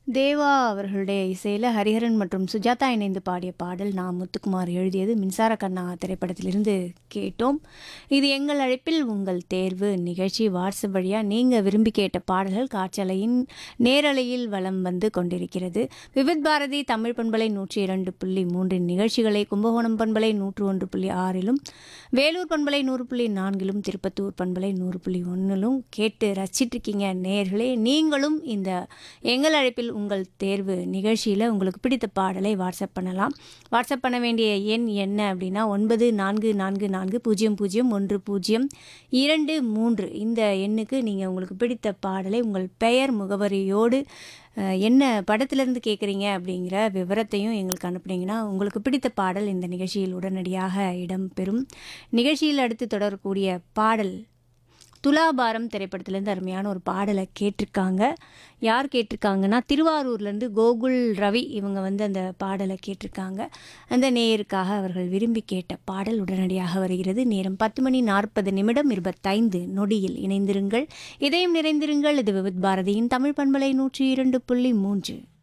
தேவா அவர்களுடைய இசையில் ஹரிஹரன் மற்றும் சுஜாதா இணைந்து பாடிய பாடல் நான் முத்துக்குமார் எழுதியது மின்சார கண்ணா திரைப்படத்திலிருந்து கேட்டோம் இது எங்கள் அழைப்பில் உங்கள் தேர்வு நிகழ்ச்சி வாட்ஸ்அப் வழியாக நீங்கள் விரும்பி கேட்ட பாடல்கள் காற்றலையின் நேரலையில் வலம் வந்து கொண்டிருக்கிறது விவித் பாரதி தமிழ் பண்பலை நூற்றி இரண்டு புள்ளி மூன்றின் நிகழ்ச்சிகளை கும்பகோணம் பண்பலை நூற்று ஒன்று புள்ளி ஆறிலும் வேலூர் பண்பலை நூறு புள்ளி நான்கிலும் திருப்பத்தூர் பண்பலை நூறு புள்ளி ஒன்றிலும் கேட்டு ரசிச்சிட்ருக்கீங்க நேர்களே நீங்களும் இந்த எங்கள் அழைப்பில் உங்கள் தேர்வு நிகழ்ச்சியில் உங்களுக்கு பிடித்த பாடலை வாட்ஸ்அப் பண்ணலாம் வாட்ஸ்அப் பண்ண வேண்டிய எண் என்ன அப்படின்னா ஒன்பது நான்கு நான்கு நான்கு பூஜ்ஜியம் பூஜ்ஜியம் ஒன்று பூஜ்ஜியம் இரண்டு மூன்று இந்த எண்ணுக்கு நீங்கள் உங்களுக்கு பிடித்த பாடலை உங்கள் பெயர் முகவரியோடு அஹ், என்ன படத்திலிருந்து கேட்குறீங்க அப்படிங்கிற விவரத்தையும் எங்களுக்கு அனுப்புனீங்கன்னா உங்களுக்கு பிடித்த பாடல் இந்த நிகழ்ச்சியில் உடனடியாக இடம்பெறும் நிகழ்ச்சியில் அடுத்து தொடரக்கூடிய பாடல் துலாபாரம் திரைப்படத்துலேருந்து அருமையான ஒரு பாடலை கேட்டிருக்காங்க யார் கேட்டிருக்காங்கன்னா திருவாரூர்லேருந்து கோகுல் ரவி இவங்க வந்து அந்த பாடலை கேட்டிருக்காங்க அந்த நேயருக்காக அவர்கள் விரும்பி கேட்ட பாடல் உடனடியாக வருகிறது நேரம் பத்து மணி நாற்பது நிமிடம் இருபத்தைந்து நொடியில் இணைந்திருங்கள் இதயம் நிறைந்திருங்கள் இது விவித் பாரதியின் தமிழ் பண்பலை நூற்றி இரண்டு புள்ளி மூன்று